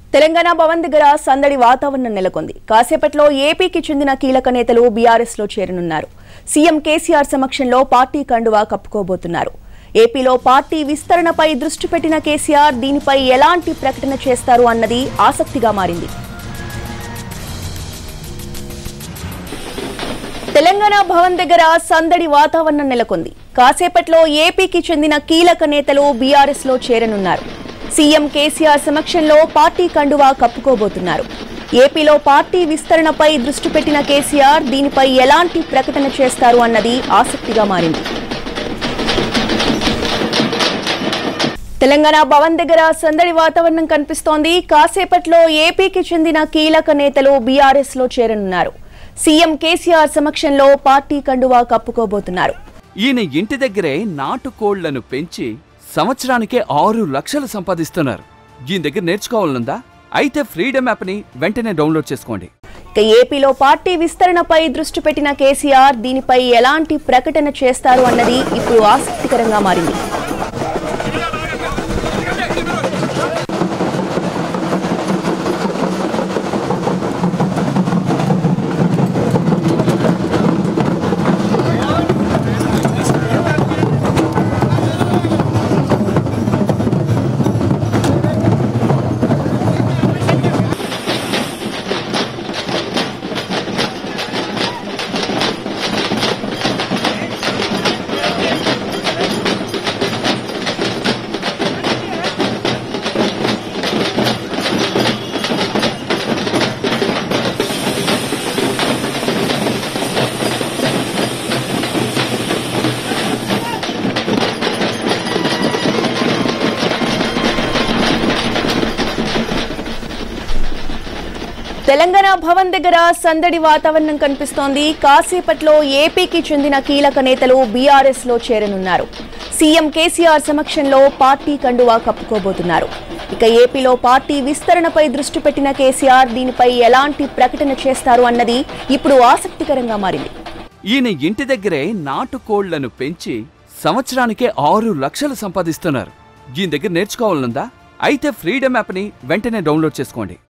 తెలంగాణ భవన్ దగ్గర సందడి వాతావరణం నెలకొంది కాసేపట్లో ఏపీకి చెందిన కీలక నేతలు బీఆర్ఎస్ లో చేరనున్నారు సీఎం కేసీఆర్ సమక్షంలో పార్టీ కండువా కప్పుకోబోతున్నారు ఏపీలో పార్టీ విస్తరణపై దృష్టి పెట్టిన కేసీఆర్ దీనిపై ఎలాంటి ప్రకటన చేస్తారు అన్నది ఆసక్తిగా మారింది తెలంగాణ భవన్ దగ్గర సందడి వాతావరణం నెలకొంది కాసేపట్లో ఏపీకి చెందిన కీలక నేతలు బీఆర్ఎస్ లో చేరనున్నారు సీఎం కేసీఆర్ సమక్షంలో పార్టీ కండువా కప్పుకోబోతున్నారు ఏపీలో పార్టీ విస్తరణపై దృష్టి పెట్టిన కేసీఆర్ దీనిపై ఎలాంటి ప్రకటన చేస్తారు అన్నది ఆసక్తిగా మారింది తెలంగాణ భవన్ దగ్గర సందడి వాతావరణం కనిపిస్తోంది కాసేపట్లో ఏపీకి చెందిన కీలక నేతలు బీఆర్ఎస్ లో చేరనున్నారు సీఎం కేసీఆర్ సమక్షంలో పార్టీ కండువా కప్పుకోబోతున్నారు ఈయన ఇంటి దగ్గరే నాటుకోళ్లను పెంచి సంవత్సరానికే ఆరు లక్షలు సంపాదిస్తున్నారు ఈయన దగ్గర నేర్చుకోవాలనుందా అయితే ఫ్రీడమ్ యాప్ని వెంటనే డౌన్లోడ్ చేసుకోండి ఇక ఏపీలో పార్టీ విస్తరణపై దృష్టి పెట్టిన కేసీఆర్ దీనిపై ఎలాంటి ప్రకటన చేస్తారు అన్నది ఇప్పుడు ఆసక్తికరంగా మారింది తెలంగాణ భవన్ దగ్గర సందడి వాతావరణం కనిపిస్తోంది కాసేపట్లో ఏపీకి చెందిన కీలక నేతలు బీఆర్ఎస్ లో చేరనున్నారు సీఎం కేసీఆర్ సమక్షంలో పార్టీ కండువా కప్పుకోబోతున్నారు ఇక ఏపీలో పార్టీ విస్తరణపై దృష్టి పెట్టిన కేసీఆర్ దీనిపై ఎలాంటి ప్రకటన చేస్తారు అన్నది ఇప్పుడు ఆసక్తికరంగా మారింది ఈయన ఇంటి దగ్గరే నాటుకోళ్లను పెంచి సంవత్సరానికే ఆరు లక్షలు సంపాదిస్తున్నారు ఈయన దగ్గర నేర్చుకోవాలనుందా అయితే ఫ్రీడమ్ యాప్ని వెంటనే డౌన్లోడ్ చేసుకోండి